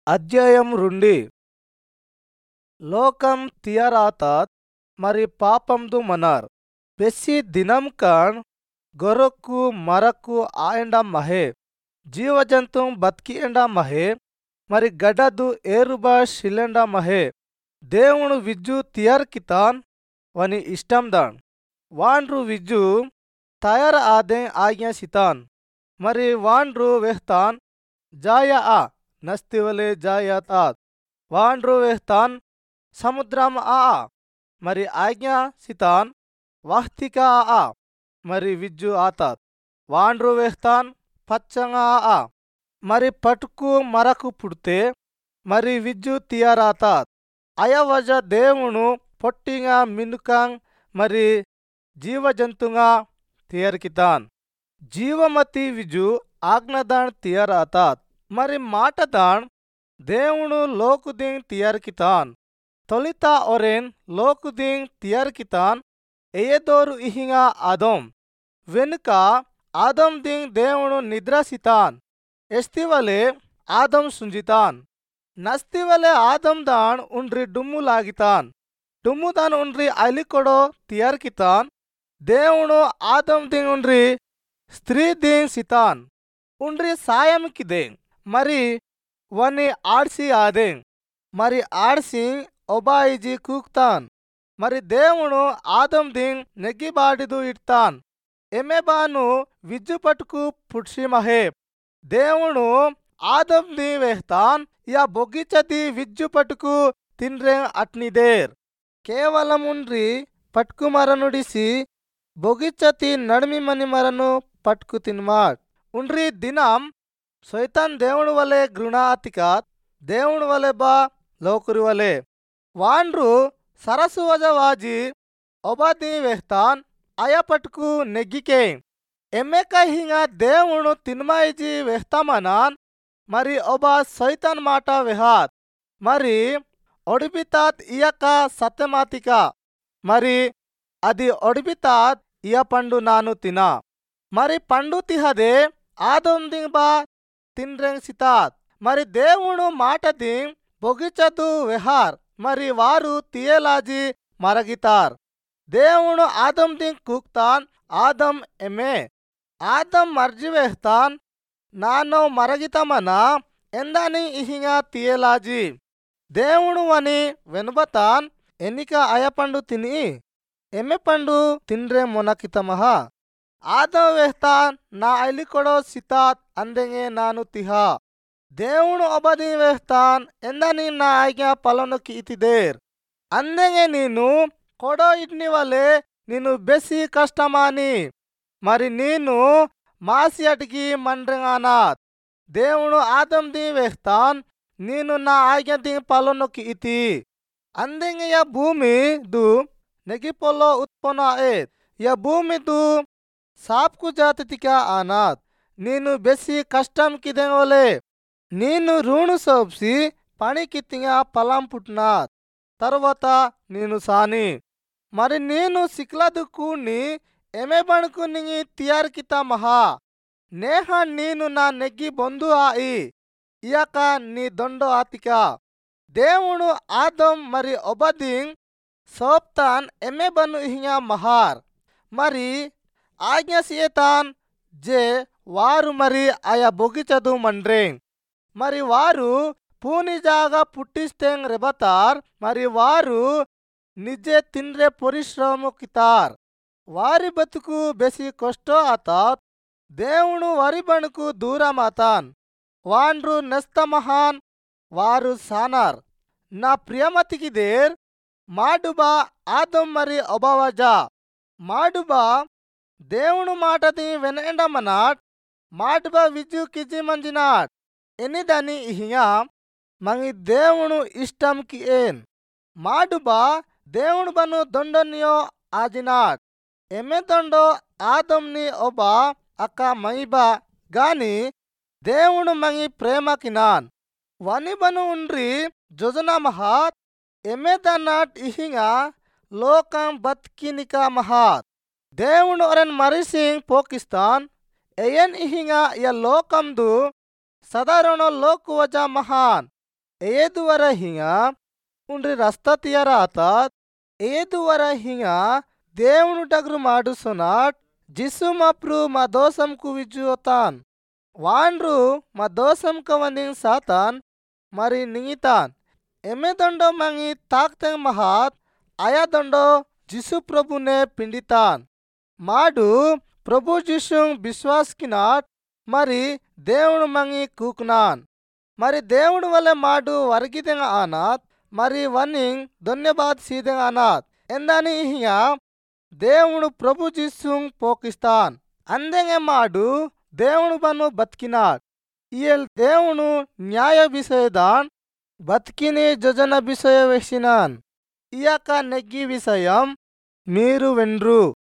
అధ్యాయం రెండి లోకం తియరాతాత్ మరి పాపందు మనార్ పెస్సి దినం కాణ్ గొర్రకు మరకు ఆయండ మహే జీవజంతుం బతికి ఎండ మహే మరి గడదు ఏరుబా శిలెండ మహే దేవుడు విజ్జు తియర్కితాన్ వని ఇష్టం దాన్ వాండ్రు విజ్జు తయార ఆదే ఆజ్ఞ సితాన్ మరి వాండ్రు వెహ్తాన్ జాయ ఆ నస్తివలే జాయతాత్ వాండ్రు వెహ్తాన్ సముద్రం ఆ ఆ. మరి ఆజ్ఞ సితాన్ వాహ్తిక ఆ ఆ. మరి విజ్జు ఆతాత్ వాండ్రు వేస్తాన్ పచ్చంగా ఆ మరి పటుకు మరకు పుడితే మరి విజ్జు తియరాతాత్ అయవజ దేవును పొట్టిగా మినుకాంగ్ మరి జీవజంతుగా తియర్కితాన్ జీవమతి విజు ఆజ్ఞదాన్ తియరాతాత్ మరి మాటదాన్ దేవుడు లోకుదింగ్ తియర్కితాన్ తొలిత ఒరెన్ లోకుదింగ్ తియర్కితాన్ ఎయదోరు ఇహింగా ఆదం వెనుక ఆదం దింగ్ దేవుడు నిద్రసితాన్ ఎస్తివలే ఆదం సుంజితాన్ నస్తివలే ఆదం దాన్ ఉండ్రి డుమ్ము లాగితాన్ డుమ్ము దాన్ ఉండ్రి అలికొడో తియర్కితాన్ దేవుడు ఆదం దింగ్ ఉండ్రి స్త్రీ దింగ్ సితాన్ ఉండ్రి సాయంకి దేంగ్ మరి వని ఆడ్సి ఆదెంగ్ మరి ఆడ్సి ఒబాయిజి కూక్తాన్ మరి దేవుడు ఆదం దింగ్ నెగ్గిబాడిదు ఇడ్తాన్ ఎమెబాను విజ్జు పట్టుకు పుడ్షిమహే దేవుడు ఆదం ది వేస్తాన్ యా బొగ్గిచది విజ్జు పట్టుకు తిన్రే అట్నిదేర్ కేవలం ఉండ్రి పట్టుకు మరనుడిసి బొగిచతి నడిమి మని మరను పట్టుకు తిన్మాట్ ఉండ్రి దినం సైతాన్ దేవుడు వలె గృణాతికాత్ దేవుడు వలె బా లోకురి వలె వాండ్రు సరసు వజవాజి ఒబాది వేస్తాన్ అయ పట్టుకు నెగ్గికే ఎమ్మెక హింగ దేవుడు తిన్మాయిజి వేస్తామనాన్ మరి ఒబా సైతాన్ మాట వెహాత్ మరి ఒడిపితాత్ ఇయక సత్యమాతిక మరి అది ఒడిపితాత్ ఇయ పండు నాను తినా మరి పండు తిహదే ఆదొందింగ్ బా తిన్రెంగ్ సితాత్ మరి దేవుడు మాట దింగ్ బొగిచదు వెహార్ మరి వారు తియేలాజి మరగితార్ దేవుడు ఆదం దింగ్ కూక్తాన్ ఆదం ఎమే ఆదం మర్జి వేస్తాన్ నానో మరగితమన ఎందని ఇహింగా తియేలాజి దేవుడు అని వెనుబతాన్ ఎన్నిక అయపండు తిని ఎమ్మె పండు తిన్రే మొనకితమహ ఆదం వేస్తాన్ నా ఐలికొడో సితాత్ అందెంగే నాను తిహా దేవుడు ಒಬದಿ వేస్తాన్ ఎందని నా ఆజ్ఞ పలనుకి ఇతిదేర్ అందెంగే ನೀನು ಕೊಡೋ ಇಡ್ನಿ వలె నిన్ను బెసి కష్టమాని మరి నేను మాసి అటికి మండ్రంగానాత్ దేవుడు ఆదం ది వేస్తాన్ నేను నా ఆజ్ఞ ది పలనుకి ఇతి అందెంగే యా భూమి దు నెగిపొల్లో ఉత్పన్న ఏత్ యా భూమి దు సాప్కు జాతిక ఆనాత్ ನೀನು ಬೆಸಿ ಕಷ್ಟಂ ಕಿದೆಂಗೊಲೆ ನೀನು ಋಣು ಸೋಪ್ಸಿ పనికిత్తిగా పలాం పుట్టినాత్ తర్వాత నేను సాని మరి నేను సిక్లదు కూని ఎమె బణుకు నింగి తియార్కిత మహా నేహ నేను నా నెగ్గి బొందు ఆయి ఇయక నీ దొండో ఆతిక దేవుడు ఆదం మరి ఒబదింగ్ సోప్తాన్ ఎమె బను ఇహింగా మహార్ మరి ఆజ్ఞ సియతాన్ జే వారు మరి ఆయా బొగిచదు మండ్రేంగ్ మరి వారు పూనిజాగా పుట్టిస్తేంగ్ రెబతార్ మరి వారు నిజే తిన్రే పరిశ్రమ కితార్ వారి బతుకు బెసి కష్టో ఆతాత్ దేవుడు వరి బణుకు దూరం ఆతాన్ వాండ్రు నెస్త మహాన్ వారు సానార్ నా ప్రియమతికి దేర్ మాడుబా ఆదం మరి ఒబవజా మాడుబా దేవుడు మాటది వినండమనాట్ మాటుబా విజు కిజి మంజినాట్ ఎనిదని ఇహియా మంగి దేవుడు ఇష్టంకి ఏన్ మాడుబా దేవుడు బను దొండనియో ఆజినాట్ ఎమె దొండో ఆదంని ఒబా అక్క మైబా గాని దేవుడు మంగి ప్రేమకినాన్ వని బను ఉండ్రి జొజన మహాత్ ఎమె దన్నాట్ ఇహింగా లోకం బత్కినిక మహాత్ దేవుడు ఒరెన్ మరిసింగ్ పోకిస్తాన్ ఎయన్ ఇహింగా య లోకందు సదారణ లోకు వజా మహాన్ ఏదువర హింగ ఉండ్రి రస్తా తియార ఆతాత్ ఏదువర హింగ దేవుని డగ్రు మాడుసునాట్ జిసు మప్రు మా దోసంకు విజుతాన్ వాండ్రు మా దోసం కవందింగ్ సాతాన్ మరి నింగితాన్ ఎమె దండో మంగి తాక్తెంగ్ మహాత్ ఆయా దండో జిసు ప్రభునే పిండితాన్ మాడు ప్రభు జిసుంగ్ విశ్వాస్కినాట్ మరి దేవుడు మంగి కూకునాన్ మరి దేవుడు వల్ల మాడు వరగిదెంగ ఆనాత్ మరి వన్నింగ్ ధన్యవాద్ సీదెంగ అనాత్ ఎందని హియ దేవుడు ప్రభు జిసుంగ్ పోకిస్తాన్ అందెంగ మాడు దేవుడు బను బతికినాడ్ ఇయల్ దేవుడు న్యాయ విషయదాన్ బతికిని జొజన విషయ వేసినాన్ ఇయక నెగ్గి విషయం మీరు వెండ్రు